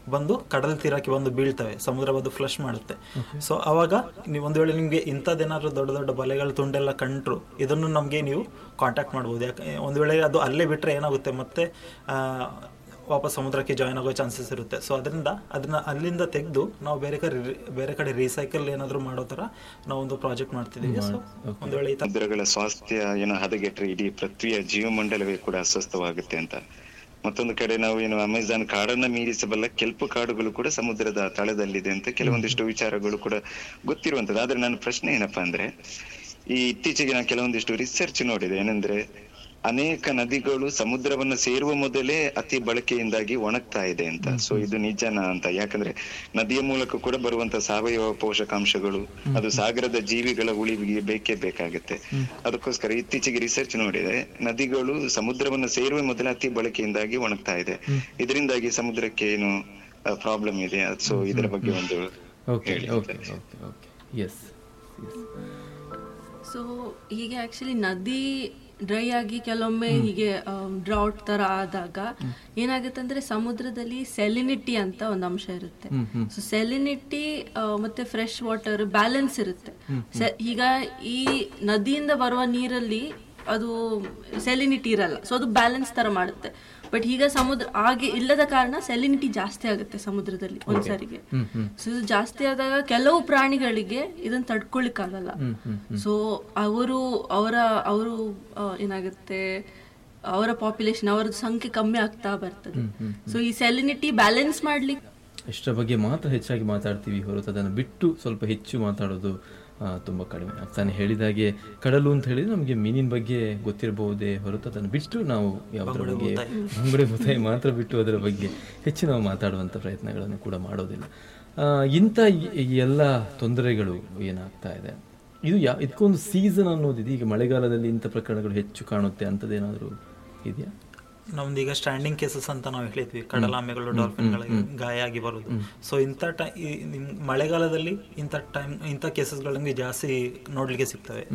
ಬಂದು ಕಡಲ ತೀರಕ್ಕೆ ಬಂದು ಬೀಳ್ತವೆ ಸಮುದ್ರ ಬಂದು ಫ್ಲಶ್ ಮಾಡುತ್ತೆ ಸೊ ಅವಾಗ ನೀವು ಒಂದು ವೇಳೆ ನಿಮಗೆ ಇಂಥದ್ದೇನಾದ್ರೂ ದೊಡ್ಡ ದೊಡ್ಡ ಬಲೆಗಳ ತುಂಡೆಲ್ಲ ಕಂಡ್ರು ಇದನ್ನು ನಮಗೆ ನೀವು ಕಾಂಟ್ಯಾಕ್ಟ್ ಮಾಡ್ಬೋದು ಯಾಕೆ ಒಂದು ವೇಳೆ ಅದು ಅಲ್ಲೇ ಬಿಟ್ಟರೆ ಏನಾಗುತ್ತೆ ಮತ್ತೆ ಆ, ವಾಪಸ್ ಸಮುದ್ರಕ್ಕೆ ಜಾಯ್ನ್ ಆಗೋ ಚಾನ್ಸಸ್ ಇರುತ್ತೆ ಸೊ ಅದರಿಂದ ಅದನ್ನ ಅಲ್ಲಿಂದ ತೆಗೆದು ನಾವು ಬೇರೆ ಕಡೆ ರಿ- ಬೇರೆ ಕಡೆ ರೀಸೈಕಲ್ ಏನಾದರೂ ಮಾಡೋ ಥರ ನಾವು ಒಂದು ಪ್ರಾಜೆಕ್ಟ್ ಮಾಡ್ತಿದ್ದೀವಿ ಸೊ ಒಂದು ವೇಳೆ ಈ ಥರ ಸಮುದ್ರಗಳ ಸ್ವಾಸ್ಥ್ಯ ಏನೋ ಹದಗೆಟ್ರೆ ಇಡೀ ಪೃಥ್ವಿಯ ಜೀವಮಂಡಲವೇ ಕೂಡ ಅಸ್ವಸ್ಥವಾಗುತ್ತೆ ಅಂತ ಮತ್ತೊಂದು ಕಡೆ ನಾವು ಏನು ಅಮೆಜಾನ್ ಕಾಡನ್ನ ಮೀರಿಸಬಲ್ಲ ಕೆಂಪು ಕಾಡುಗಳು ಕೂಡ ಸಮುದ್ರದ ತಳದಲ್ಲಿದೆ ಅಂತ ಕೆಲವೊಂದಿಷ್ಟು ವಿಚಾರಗಳು ಕೂಡ ಗೊತ್ತಿರುವಂತದ್ದು ಆದ್ರೆ ನನ್ನ ಪ್ರಶ್ನೆ ಏನಪ್ಪಾ ಅಂದ್ರೆ ಈ ಇತ್ತೀಚೆಗೆ ನಾನು ಕೆಲವೊಂದಿಷ್ಟು ರಿಸರ್ಚ್ ನೋಡಿದೆ ಏನಂದ್ರೆ ಅನೇಕ ನದಿಗಳು ಸಮುದ್ರವನ್ನ ಸೇರುವ ಮೊದಲೇ ಅತಿ ಬಳಕೆಯಿಂದಾಗಿ ಒಣಗ್ತಾ ಇದೆ ಅಂತ ಸೊ ಇದು ನಿಜನಾ ಅಂತ ಯಾಕಂದ್ರೆ ನದಿಯ ಮೂಲಕ ಕೂಡ ಬರುವಂತ ಸಾವಯವ ಪೋಷಕಾಂಶಗಳು ಅದು ಸಾಗರದ ಜೀವಿಗಳ ಉಳಿವಿಗೆ ಬೇಕೇ ಬೇಕಾಗುತ್ತೆ ಅದಕ್ಕೋಸ್ಕರ ಇತ್ತೀಚೆಗೆ ರಿಸರ್ಚ್ ನೋಡಿದೆ ನದಿಗಳು ಸಮುದ್ರವನ್ನ ಸೇರುವ ಮೊದಲೇ ಅತಿ ಬಳಕೆಯಿಂದಾಗಿ ಒಣಗ್ತಾ ಇದೆ ಇದರಿಂದಾಗಿ ಸಮುದ್ರಕ್ಕೆ ಏನು ಪ್ರಾಬ್ಲಮ್ ಇದೆ ಸೊ ಇದರ ಬಗ್ಗೆ ಒಂದು ಓಕೆ ಹೇಳಿ okay okay okay yes so ಹೀಗೆ ಆಕ್ಚುಲಿ ನದಿ ಡ್ರೈ ಆಗಿ ಕೆಲವೊಮ್ಮೆ ಹೀಗೆ ಡ್ರೌಟ್ ತರ ಆದಾಗ ಏನಾಗುತ್ತೆ ಅಂದ್ರೆ ಸಮುದ್ರದಲ್ಲಿ ಸೆಲಿನಿಟಿ ಅಂತ ಒಂದು ಅಂಶ ಇರುತ್ತೆ ಸೊ ಸೆಲಿನಿಟಿ ಮತ್ತೆ ಫ್ರೆಶ್ ವಾಟರ್ ಬ್ಯಾಲೆನ್ಸ್ ಇರುತ್ತೆ Se- ಈಗ ಈ ನದಿಯಿಂದ ಬರುವ ನೀರಲ್ಲಿ ಅದು ಸೆಲಿನಿಟಿ ಇರಲ್ಲ ಸೊ ಅದು ಬ್ಯಾಲೆನ್ಸ್ ತರ ಮಾಡುತ್ತೆ ಬಟ್ ಈಗ ಸಮುದ್ರ ಹಾಗೆ ಇಲ್ಲದ ಕಾರಣ ಸೆಲಿನಿಟಿ ಜಾಸ್ತಿ ಆಗುತ್ತೆ ಸಮುದ್ರದಲ್ಲಿ ಒಂದ್ಸರಿಗೆ ಸೊ ಇದು ಜಾಸ್ತಿ ಆದಾಗ ಕೆಲವು ಪ್ರಾಣಿಗಳಿಗೆ ಇದನ್ನ ತಡ್ಕೊಳಿಕ್ಕಾಗಲ್ಲ ಸೊ ಅವರು ಅವರ ಅವರು ಆ, ಏನಾಗುತ್ತೆ ಅವರ ಪಾಪ್ಯುಲೇಷನ್ ಅವರ ಸಂಖ್ಯೆ ಕಮ್ಮಿ ಆಗ್ತಾ ಬರ್ತದೆ ಸೊ ಈ ಸೆಲಿನಿಟಿ ಬ್ಯಾಲೆನ್ಸ್ ಮಾಡ್ಲಿಕ್ಕೆ ಇಷ್ಟರ ಬಗ್ಗೆ ಮಾತ್ರ ಹೆಚ್ಚಾಗಿ ಮಾತಾಡ್ತೀವಿ ಹೊರತು ಅದನ್ನು ಬಿಟ್ಟು ಸ್ವಲ್ಪ ಹೆಚ್ಚು ಮಾತಾಡೋದು ಆ, ತುಂಬ ಕಡಿಮೆ ತಾನು ಹೇಳಿದಾಗೆ ಕಡಲು ಅಂತ ಹೇಳಿದ್ರೆ ನಮಗೆ ಮೀನಿನ ಬಗ್ಗೆ ಗೊತ್ತಿರಬಹುದೇ ಹೊರತು ಅದನ್ನು ಬಿಟ್ಟು ನಾವು ಯಾವುದರ ಬಗ್ಗೆ ಬಂಗುಡೆ ಮುತಾಯಿ ಮಾತ್ರ ಬಿಟ್ಟು ಅದರ ಬಗ್ಗೆ ಹೆಚ್ಚು ನಾವು ಮಾತಾಡುವಂಥ ಪ್ರಯತ್ನಗಳನ್ನು ಕೂಡ ಮಾಡೋದಿಲ್ಲ ಆ, ಇಂಥ ಈ- ಈ ಎಲ್ಲ ತೊಂದರೆಗಳು ಏನಾಗ್ತಾ ಇದೆ ಇದು ಯಾ ಇದಕ್ಕೊಂದು ಸೀಸನ್ ಅನ್ನೋದಿದೆ ಈಗ ಮಳೆಗಾಲದಲ್ಲಿ ಇಂಥ ಪ್ರಕರಣಗಳು ಹೆಚ್ಚು ಕಾಣುತ್ತೆ ಅಂಥದ್ದೇನಾದರೂ ಇದೆಯಾ ನಮ್ದು ಈಗ ಸ್ಟ್ಯಾಂಡಿಂಗ್ ಕೇಸಸ್ ಅಂತ ನಾವು ಹೇಳಿದ್ವಿ ಕಡಲಾಮೆಗಳು ಡಾಲ್ಫಿನ್ಗಳಿಗೆ ಗಾಯ ಆಗಿ ಬರೋದು ಸೊ ಇಂಥ ಟೈ ಮಳೆಗಾಲದಲ್ಲಿ ಇಂಥ ಟೈಮ್ ಇಂಥ ಕೇಸಸ್ಗಳು ನಮಗೆ ಜಾಸ್ತಿ ನೋಡ್ಲಿಕ್ಕೆ ಸಿಗ್ತವೆ